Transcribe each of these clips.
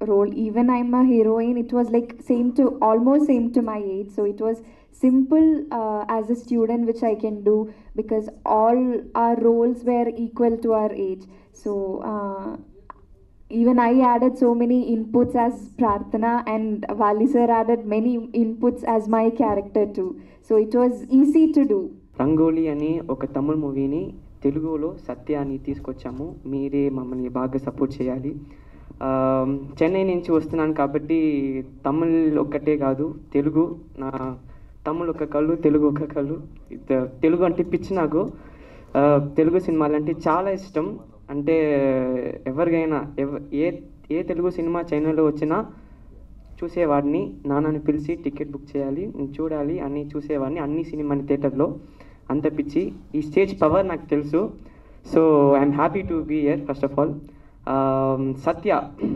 role. Even I'm a heroine, it was like same to almost same to my age. So it was simple uh, as a student, which I can do because all our roles were equal to our age. So uh, even I added so many inputs as Prarthana, and Vali sir added many inputs as my character too. So it was easy to do. Rangoli అని ఒక తమిళ్ మూవీని తెలుగులో సత్య అని తీసుకొచ్చాము మీరే మమ్మల్ని బాగా support చేయాలి ఆ, చెన్నై నుంచి వస్తున్నాను కాబట్టి తమిళ్ ఒక్కటే కాదు తెలుగు నా తమిళ్ ఒక కళ్ళు తెలుగు ఒక కళ్ళు ఇత- తెలుగు అంటే పిచ్చి నాకు ఆ, తెలుగు సినిమాలు అంటే చాలా ఇష్టం అంటే ఎవరికైనా ఎవ ఏ ఏ తెలుగు సినిమా చైనాలో వచ్చినా చూసేవాడిని నాన్నని పిలిచి టికెట్ బుక్ చేయాలి నేను చూడాలి అన్ని చూసేవాడిని అన్ని సినిమాని థియేటర్లో అంత పిచ్చి ఈ స్టేజ్ పవర్ నాకు తెలుసు so I'm happy to be year first of all Satya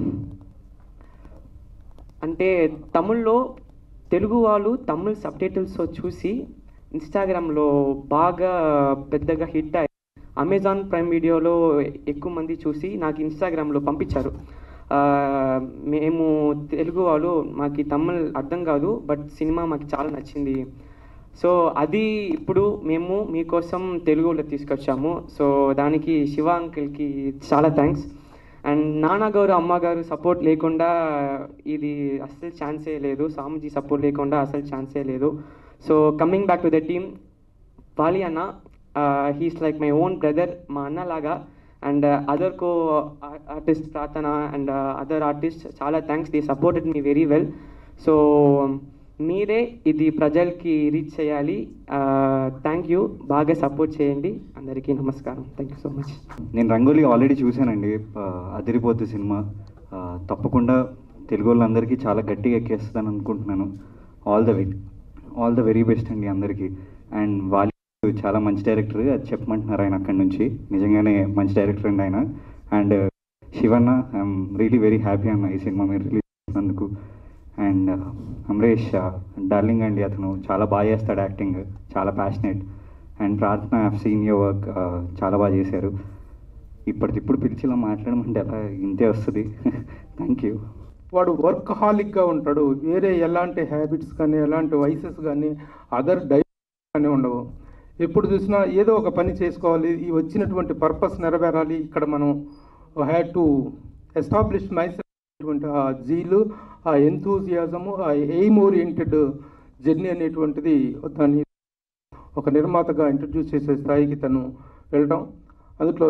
అంటే తమిళ్లో తెలుగు వాళ్ళు తమిళ్ సబ్టైటిల్స్ చూసి ఇన్స్టాగ్రామ్లో బాగా పెద్దగా హిట్ అయ్యి అమెజాన్ ప్రైమ్ వీడియోలో ఎక్కువ మంది చూసి నాకు ఇన్స్టాగ్రామ్లో పంపించారు ఆ, మేము తెలుగు వాళ్ళు మాకు ఈ తమిళ్ అర్థం కాదు బట్ సినిమా మాకు చాలా నచ్చింది సో అది ఇప్పుడు మేము మీకోసం తెలుగులో తీసుకొచ్చాము సో దానికి శివ అంకిల్కి చాలా థ్యాంక్స్ అండ్ నాన్నగారు అమ్మగారు సపోర్ట్ లేకుండా ఇది అస్సలు ఛాన్సే లేదు స్వామిజీ సపోర్ట్ లేకుండా అసలు ఛాన్సే లేదు so coming back to the team వాలి అన్న he's like my own brother మా అన్న లాగా and other co artist Prarthana and other artist చాలా thanks the supported me very well so మీరే ఇది ప్రజలకి రీచ్ చేయాలి థ్యాంక్ యూ బాగా సపోర్ట్ చేయండి అందరికీ నమస్కారం థ్యాంక్ యూ సో మచ్ నేను రంగోలి ఆల్రెడీ చూశానండి ఆ, అదిరిపోద్ది సినిమా ఆ, తప్పకుండా తెలుగు వాళ్ళందరికీ చాలా గట్టిగా ఎక్కేస్తుందని అనుకుంటున్నాను all the very all the very best అండి అందరికీ అండ్ వాళ్ళు చాలా మంచి డైరెక్టర్ అది చెప్పమంటున్నారు ఆయన అక్కడి నుంచి నిజంగానే మంచి డైరెక్టర్ అండి ఆయన and Shivanna I'm really very happy అన్న ఈ సినిమా మీరు రిలీజ్ చేసినందుకు అండ్ అమరేష్ డార్లింగ్ అండి అతను చాలా బాగా చేస్తాడు యాక్టింగ్ చాలా passionate and Prarthana senior work చాలా బాగా చేశారు ఇప్పటికిప్పుడు పిలిచి ఇలా మాట్లాడమంటే ఎలా ఇంతే వస్తుంది థ్యాంక్ యూ వాడు వర్క్ హాలిక్గా ఉంటాడు వేరే ఎలాంటి హ్యాబిట్స్ కానీ ఎలాంటి వైసెస్ కానీ అదర్ డై కానీ ఉండవు ఎప్పుడు చూసినా ఏదో ఒక పని చేసుకోవాలి ఈ వచ్చినటువంటి పర్పస్ నెరవేరాలి ఇక్కడ మనం హ్యాడ్ టు ఎస్టాబ్లిష్ మైసెల్ఫ్ ఆ జీలు ఆ ఎంతూజియాజము ఆ ఎయిమ్ ఓరియంటెడ్ జర్నీ అనేటువంటిది దాన్ని ఒక నిర్మాతగా ఇంట్రడ్యూస్ చేసే స్థాయికి తను వెళ్ళడం అందులో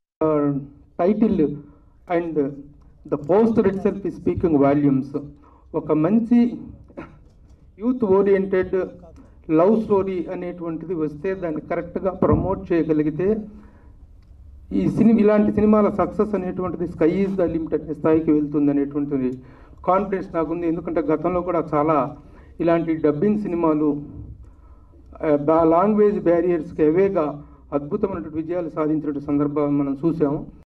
title and the poster itself ఈ స్పీకింగ్ వాల్యూమ్స్ ఒక మంచి యూత్ ఓరియంటెడ్ లవ్ స్టోరీ అనేటువంటిది వస్తే దాన్ని కరెక్ట్గా ప్రమోట్ చేయగలిగితే ఈ సినిమా ఇలాంటి సినిమాల సక్సెస్ అనేటువంటిది స్కై ఈజ్ ద లిమిట్ అనే స్థాయికి వెళ్తుంది అనేటువంటిది కాన్ఫిడెన్స్ నాకుంది ఎందుకంటే గతంలో కూడా చాలా ఇలాంటి డబ్బింగ్ సినిమాలు లాంగ్వేజ్ బ్యారియర్స్కి అవేగా అద్భుతమైనటువంటి విజయాలు సాధించిన సందర్భాలు మనం చూసాము